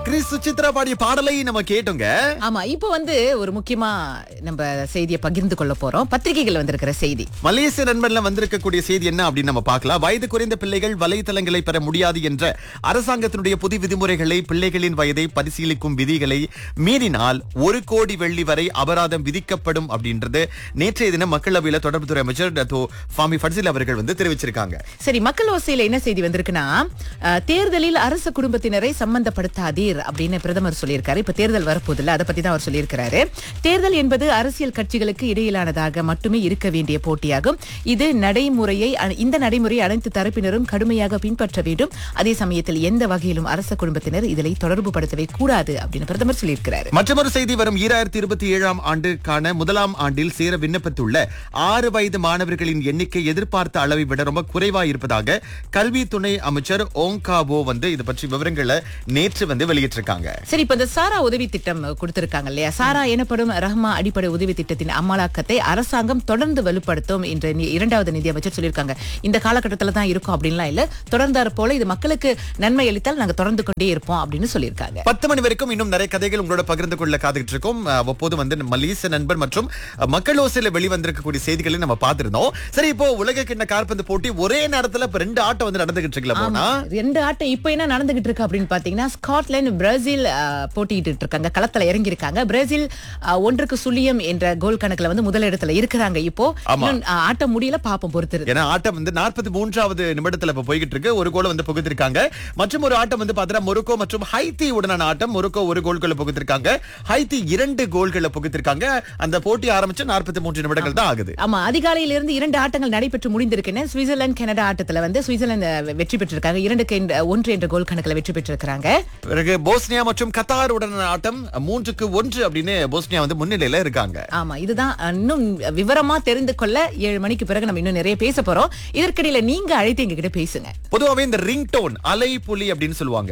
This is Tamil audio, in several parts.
கிறிஸ் சுசித்ரா பாடிய பாடலை நம்ம கேட்டோங்க ஆமா இப்போ வந்து ஒரு முக்கியமா நம்ம செய்தியை பகிர்ந்து கொள்ள போறோம் பத்திரிகைகள் வந்திருக்கிற செய்தி மலேசிய நண்பன்ல வந்திருக்கக்கூடிய செய்தி என்ன அப்படின்னு நம்ம பார்க்கலாம் வயது குறைந்த பிள்ளைகள் வலைத்தளங்களை பெற முடியாது என்ற அரசாங்கத்தினுடைய புது விதிமுறைகளை பிள்ளைகளின் வயதை பரிசீலிக்கும் விதிகளை மீறினால் ஒரு கோடி வெள்ளி வரை அபராதம் விதிக்கப்படும் அப்படின்றது நேற்றைய தினம் மக்களவையில தொடர்புத்துறை அமைச்சர் டத்தோ ஃபாமி ஃபட்சில் அவர்கள் வந்து தெரிவிச்சிருக்காங்க சரி மக்கள் ஓசையில என்ன செய்தி வந்திருக்குன்னா அஹ், தேர்தலில் அரச குடும்பத்தினரை சம்பந்தப்படுத்தாதீர் அப்படின்னு பிரதமர் சொல்லியிருக்காரு இப்ப தேர்தல் வரப்போதில்ல அதை பத்தி தான் அவர் சொல்லியிருக்கிறாரு தேர்தல் என்பது அரசியல் கட்சிகளுக்கு இடையிலானதாக மட்டுமே இருக்க வேண்டிய போட்டியாகும் இது நடைமுறையை அ- இந்த நடைமுறையை அனைத்து தரப்பினரும் கடுமையாக பின்பற்ற வேண்டும் அதே சமயத்தில் எந்த வகையிலும் அரச குடும்பத்தினர் இதில் தொடர்பு படுத்தவே கூடாது அப்படின்னு பிரதமர் சொல்லியிருக்கிறாரு மற்றொரு செய்தி வரும் ஈராயிரத்தி இருபத்தி ஏழாம் ஆண்டுக்கான முதலாம் ஆண்டில் சேர விண்ணப்பித்துள்ள ஆறு வயது மாணவர்களின் எண்ணிக்கை எதிர்பார்த்த அளவை விட ரொம்ப குறைவா இருப்பதாக கல்வி துணை அமைச்சர் ஓங்காபோ வந்து இது பற்றி விவரங்களை நேற்று வந்து வெளியிட்டிருக்காங்க சரி இப்ப இந்த சாரா உதவி திட்டம் கொடுத்திருக்காங்க இல்லையா சாரா எனப்படும் ரஹ்மா அடிப்படை உதவி திட்டத்தின் அமலாக்கத்தை அரசாங்கம் தொடர்ந்து வலுப்படுத்தும் என்ற நி- இரண்டாவது நிதி அமைச்சர் சொல்லியிருக்காங்க இந்த காலகட்டத்துல தான் இருக்கும் அப்படின்லாம் இல்ல தொடர்ந்தாறு போல இது மக்களுக்கு நன்மை அளித்தால் நாங்க தொடர்ந்து கொண்டே இருப்போம் அப்படின்னு சொல்லியிருக்காங்க பத்து மணி வரைக்கும் இன்னும் நிறைய கதைகள் உங்களோட பகிர்ந்து கொள்ள காத்துக்கிட்டு இருக்கோம் அஹ் அவ்வப்போது வந்து மலேசிய நண்பர் மற்றும் அஹ், மக்கள் ஓசையில வெளிவந்திருக்கக்கூடிய செய்திகளை நம்ம பார்த்திருந்தோம் சரி இப்போ உலக கிண்ண கால்பந்து போட்டி ஒரே நேரத்துல இப்ப ரெண்டு ஆட்டம் வந்து நடந்துகிட்டு இருக்குல்ல போனா ரெண்டு ஆட்டம் இப்ப என்ன நடந்துகிட்டு இருக்கு அப்படின்னு பாத்தீங்கன்னா ஸ்காட்லாந்து பிரேசில் அஹ், போட்டியிட்டு இருக்காங்க களத்துல இறங்கி இருக்காங்க பிரேசில் அஹ், ஒன்றுக்கு சுழியம் என்ற கோல் கணக்குல வந்து முதலிடத்துல இருக்கிறாங்க இப்போ இன்னும், அஹ், ஆட்டம் முடியல பாப்போம் பொறுத்து ஏன்னா ஆட்டம் வந்து நாற்பத்தி மூன்றாவது நிமிடத்துல இப்ப போய்கிட்டு இருக்கு ஒரு கோல் வந்து புகுத்திருக்காங்க மற்றும் ஒரு ஆட்டம் வந்து பாத்தீங்கன்னா மொரோக்கோ மற்றும் ஹைத்தி உடனான ஆட்டம் மொரோக்கோ ஒரு கோல்களை புகுத்திருக்காங்க ஹைத்தி இரண்டு கோல்களை புகுத்திருக்காங்க அந்த போட்டி ஆரம்பிச்சு நாற்பத்தி மூன்று நிமிடங்கள் தான் ஆகுது ஆமா அதிகாலையில இருந்து இரண்டு ஆட்டங்கள் நடைபெற்று முடிந்திருக்குன்னு சுவிட்சர்லாந்து கனடா ஆட்டத்துல வந்து சுவிட்சர்லாந்து வெற்றி பெற்றிருக்காங்க இரண்டுக்கு என்ற- ஒன்று என்ற கோல் கணக்குல வெற்றி பெற்றிருக்காங்க பிறகு போஸ்னியா மற்றும் கத்தார் உடனான ஆட்டம் மூன்றுக்கு ஒன்று அப்படின்னு போஸ்னியா வந்து முன்னிலையில இருக்காங்க ஆமா இதுதான் அஹ், இன்னும் விவரமா தெரிந்து கொள்ள ஏழு மணிக்கு பிறகு நம்ம இன்னும் நிறைய பேச போறோம் இதற்கிடையில நீங்க அழைத்து எங்க கிட்ட பேசுங்க பொதுவாவே இந்த ரிங் டோன் அலை புலி அப்படின்னு சொல்லுவாங்க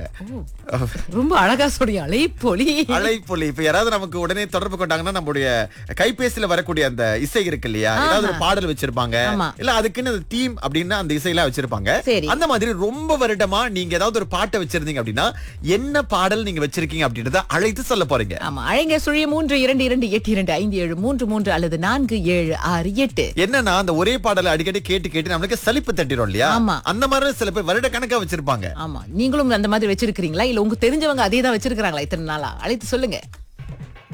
ரொம்ப அழகா சொல்றீங்க அலைப்பொலி அலை புலி இப்ப யாராவது நமக்கு உடனே தொடர்பு கொண்டாங்கன்னா நம்முடைய கைபேசியில வரக்கூடிய அந்த இசை இருக்கு இல்லையா ஏதாவது ஒரு பாடல் வச்சிருப்பாங்க ஆமா. இல்ல அதுக்குன்னு தீம் அப்படின்னு அந்த இசையெல்லாம் வச்சிருப்பாங்க சரி. அந்த மாதிரி ரொம்ப வருடமா நீங்க ஏதாவது ஒரு பாட்டை வச்சிருந்தீங்க அப்படின்னா என்ன பாடல் நீங்க வச்சிருக்கீங்க அப்படின்றத அழைத்து சொல்ல போறீங்க ஆமா அழைங்க சுழிய மூன்று இரண்டு இரண்டு எட்டு இரண்டு ஐந்து ஏழு மூன்று மூன்று அல்லது நான்கு ஏழு ஆறு எட்டு என்னன்னா அந்த ஒரே பாடலை அடிக்கடி கேட்டு கேட்டு நம்மளுக்கு சலிப்பு தட்டிடும் இல்லையா ஆமா. அந்த மாதிரி சில பேர் வருட கணக்கா வச்சிருப்பாங்க ஆமா நீங்களும் அந்த மாதிரி வச்சிருக்கீங்களா இல்ல உங்க தெரிஞ்சவங்க அதே தான் வச்சிருக்காங்களா இத்தனை நாளா அழைத்து சொல்லுங்க